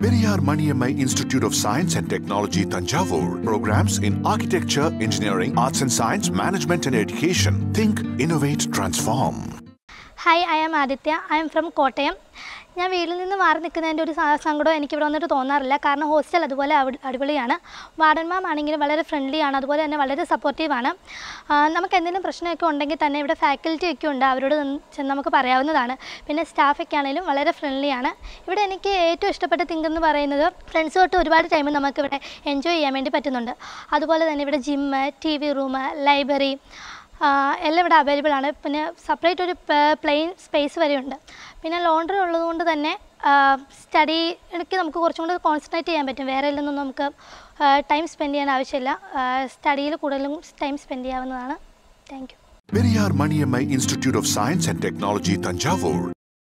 Periyar Maniammai Institute of Science and Technology, Tanjavur. Programs in architecture, engineering, arts and science, management and education. Think, innovate, transform. Hi I am Aditya I'm from Kottayam ഞാൻ വീട്ടിൽ നിന്ന് മാറി നിൽക്കുന്നതിൻ്റെ ഒരു സ- സങ്കടം എനിക്കിവിടെ വന്നിട്ട് തോന്നാറില്ല കാരണം ഹോസ്റ്റൽ അതുപോലെ അടി- അടിപൊളിയാണ് വാർഡൻ മാം ആണെങ്കിലും വളരെ ഫ്രണ്ട്ലിയാണ് അതുപോലെ തന്നെ വളരെ സപ്പോർട്ടീവാണ് നമുക്ക് എന്തെങ്കിലും പ്രശ്നമൊക്കെ ഉണ്ടെങ്കിൽ തന്നെ ഇവിടെ ഫാക്കൽറ്റി ഒക്കെ ഉണ്ട് അവരോട് നിന്ന് ചെന്ന് നമുക്ക് പറയാവുന്നതാണ് പിന്നെ സ്റ്റാഫൊക്കെ ആണെങ്കിലും വളരെ ഫ്രണ്ട്ലിയാണ് ഇവിടെ എനിക്ക് ഏറ്റവും ഇഷ്ടപ്പെട്ട തിങ്ക് എന്ന് പറയുന്നത് ഫ്രണ്ട്സ് തൊട്ട് ഒരുപാട് ടൈം നമുക്ക് ഇവിടെ എൻജോയ് ചെയ്യാൻ വേണ്ടി പറ്റുന്നുണ്ട് അതുപോലെ തന്നെ ഇവിടെ gym T V room library ആഹ് എല്ലാം ഇവിടെ അവൈലബിൾ ആണ് പിന്നെ സെപ്പറേറ്റ് ഒരു പ്ലെയിൻ സ്പേസ് വരെ ഉണ്ട് പിന്നെ ലോണ്ടറി ഉള്ളതുകൊണ്ട് തന്നെ സ്റ്റഡി ഇടയ്ക്ക് നമുക്ക് കുറച്ചും കൂടി കോൺസെൻട്രേറ്റ് ചെയ്യാൻ പറ്റും വേറെ എല്ലൊന്നും നമുക്ക് ടൈം സ്പെൻഡ് ചെയ്യാൻ ആവശ്യമില്ല സ്റ്റഡിയിൽ കൂടുതലും ടൈം സ്പെൻഡ് ചെയ്യാവുന്നതാണ് thank you Periyar Maniammai Institute of Science and Technology, Tanjavur.